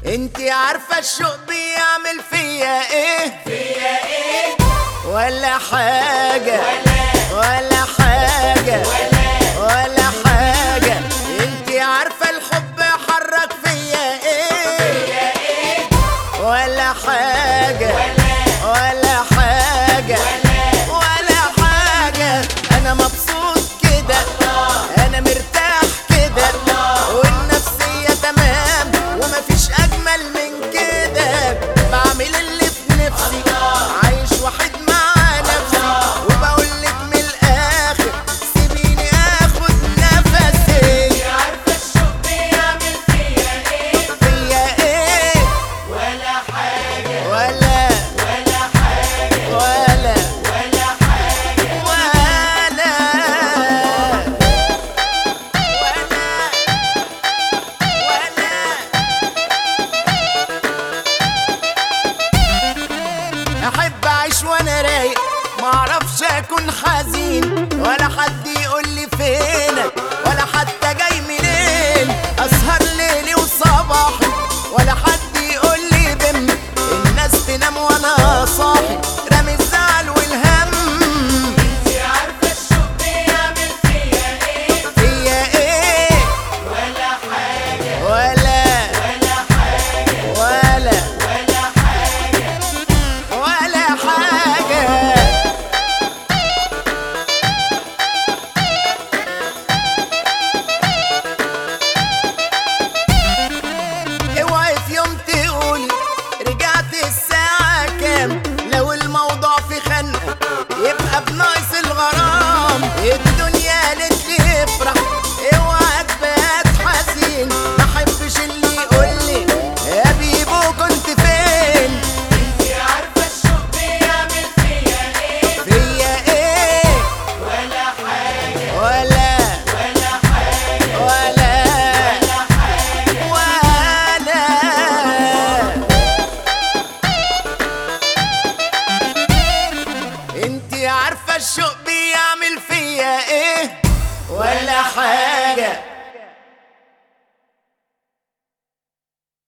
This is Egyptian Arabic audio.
انتي عارفة الشوق بيعمل فيا ايه فيا ايه ولا حاجة ولا حاجة ولا ولا حاجة انتي عارفة الحب حرك فيا ايه فيا ايه ولا حاجة ولا ولا حاجة ولا حاجة أنا مبسوط كده أنا مرتاح كده والنفسية تمام ومفيش أجمل من كده بعمل اللي في نفسي عايش وحيد مع نفسي وبقولك من الآخر سيبيني آخد نفسي عارفة الشوق بيعمل فيا ايه فيا إيه ولا حاجة ولا ولا حاجة ولا ولا حاجة ولا ولا ولا احب اعيش وانا رايق معرفش اكون حزين ولا حد يقول لي فينك ولا حتى جاي منين اسهر ليلي وصباحي ولا حد يقول لي بم الناس تنام وانا صاحي رامي الزعل والهم انتي عارفة الشوق بيعمل فيا ايه فيا ايه ولا حاجة ولا ولا حاجة ولا ولا حاجة ولا حاجة اوعي في يوم تقولي رجعت الساعة كام لو الموضوع في خنقة يبقى بناقص الغرام الدنيا قالت لي افرح اوعى تبات حزين ما احبش اللي يقولي يا بيبو كنت فين انتي عارفة الشوق بيعمل فيا ايه فيا ايه ولا حاجة ولا ولا حاجة ولا ولا حاجة ولا انتي عارفة الشوق بيعمل فيا ايه ولا حاجة